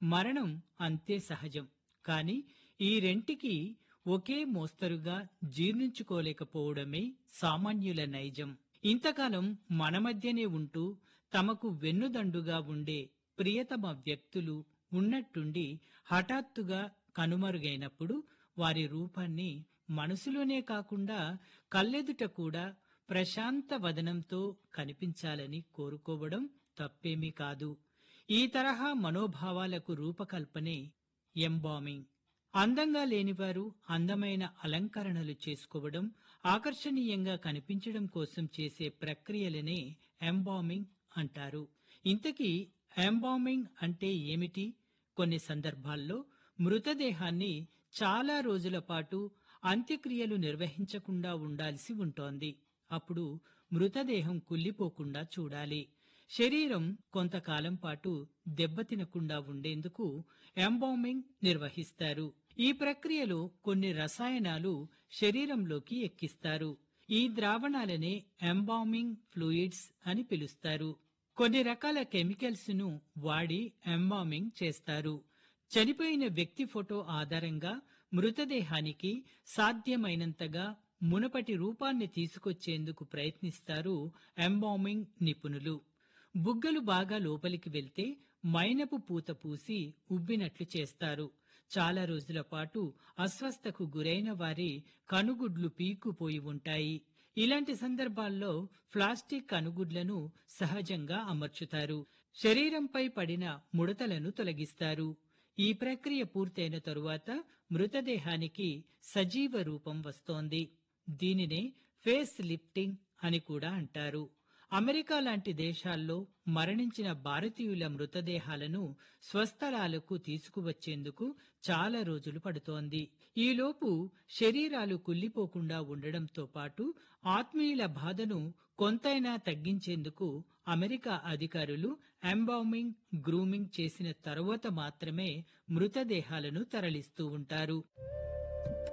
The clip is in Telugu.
మరణం అంతే సహజం కాని ఈ రెంటికి ఒకే మోస్తరుగా జీర్ణించుకోలేకపోవడమే సామాన్యుల నైజం ఇంతకాలం మన మధ్యనే ఉంటూ తమకు వెన్నుదండుగా ఉండే ప్రియతమ వ్యక్తులు ఉన్నట్టుండి హఠాత్తుగా కనుమరుగైనప్పుడు వారి రూపాన్ని మనసులోనే కాకుండా కళ్ళెదుట కూడా ప్రశాంత వదనంతో కనిపించాలని కోరుకోవడం తప్పేమీ కాదు ఈ తరహా మనోభావాలకు రూపకల్పనే ఎంబామింగ్ అందంగా లేనివారు అందమైన అలంకరణలు చేసుకోవడం ఆకర్షణీయంగా కనిపించడం కోసం చేసే ప్రక్రియలనే ఎంబామింగ్ అంటారు ఇంతకీ ఎంబామింగ్ అంటే ఏమిటి కొన్ని సందర్భాల్లో మృతదేహాన్ని చాలా రోజుల పాటు అంత్యక్రియలు నిర్వహించకుండా ఉండాల్సి ఉంటోంది అప్పుడు మృతదేహం కుళ్ళిపోకుండా చూడాలి శరీరం కొంతకాలం పాటు దెబ్బతినకుండా ఉండేందుకు ఎంబామింగ్ నిర్వహిస్తారు ఈ ప్రక్రియలో కొన్ని రసాయనాలు శరీరంలోకి ఎక్కిస్తారు ఈ ద్రావణాలనే ఎంబామింగ్ ఫ్లూయిడ్స్ అని పిలుస్తారు కొన్ని రకాల కెమికల్స్ ను వాడి ఎంబామింగ్ చేస్తారు చనిపోయిన వ్యక్తి ఫోటో ఆధారంగా మృతదేహానికి సాధ్యమైనంతగా మునపటి రూపాన్ని తీసుకొచ్చేందుకు ప్రయత్నిస్తారు ఎంబామింగ్ నిపుణులు బుగ్గలు బాగా లోపలికి వెళ్తే మైనపు పూత పూసి ఉబ్బినట్లు చేస్తారు చాలా రోజుల పాటు అస్వస్థకు గురైన వారి కనుగుడ్లు పీక్కుపోయి ఉంటాయి ఇలాంటి సందర్భాల్లో ప్లాస్టిక్ కనుగుడ్లను సహజంగా అమర్చుతారు శరీరంపై పడిన ముడతలను తొలగిస్తారు ఈ ప్రక్రియ పూర్తయిన తరువాత మృతదేహానికి సజీవ రూపం వస్తోంది దీనినే ఫేస్ లిఫ్టింగ్ అని కూడా అంటారు అమెరికా లాంటి దేశాల్లో మరణించిన భారతీయుల మృతదేహాలను స్వస్థలాలకు తీసుకువచ్చేందుకు చాలా రోజులు పడుతోంది ఈలోపు శరీరాలు కుళ్ళిపోకుండా ఉండడంతో పాటు ఆత్మీయుల బాధను కొంతైనా తగ్గించేందుకు అమెరికా అధికారులు ఎంబామింగ్ గ్రూమింగ్ చేసిన తరువాత మాత్రమే మృతదేహాలను తరలిస్తూ ఉంటారు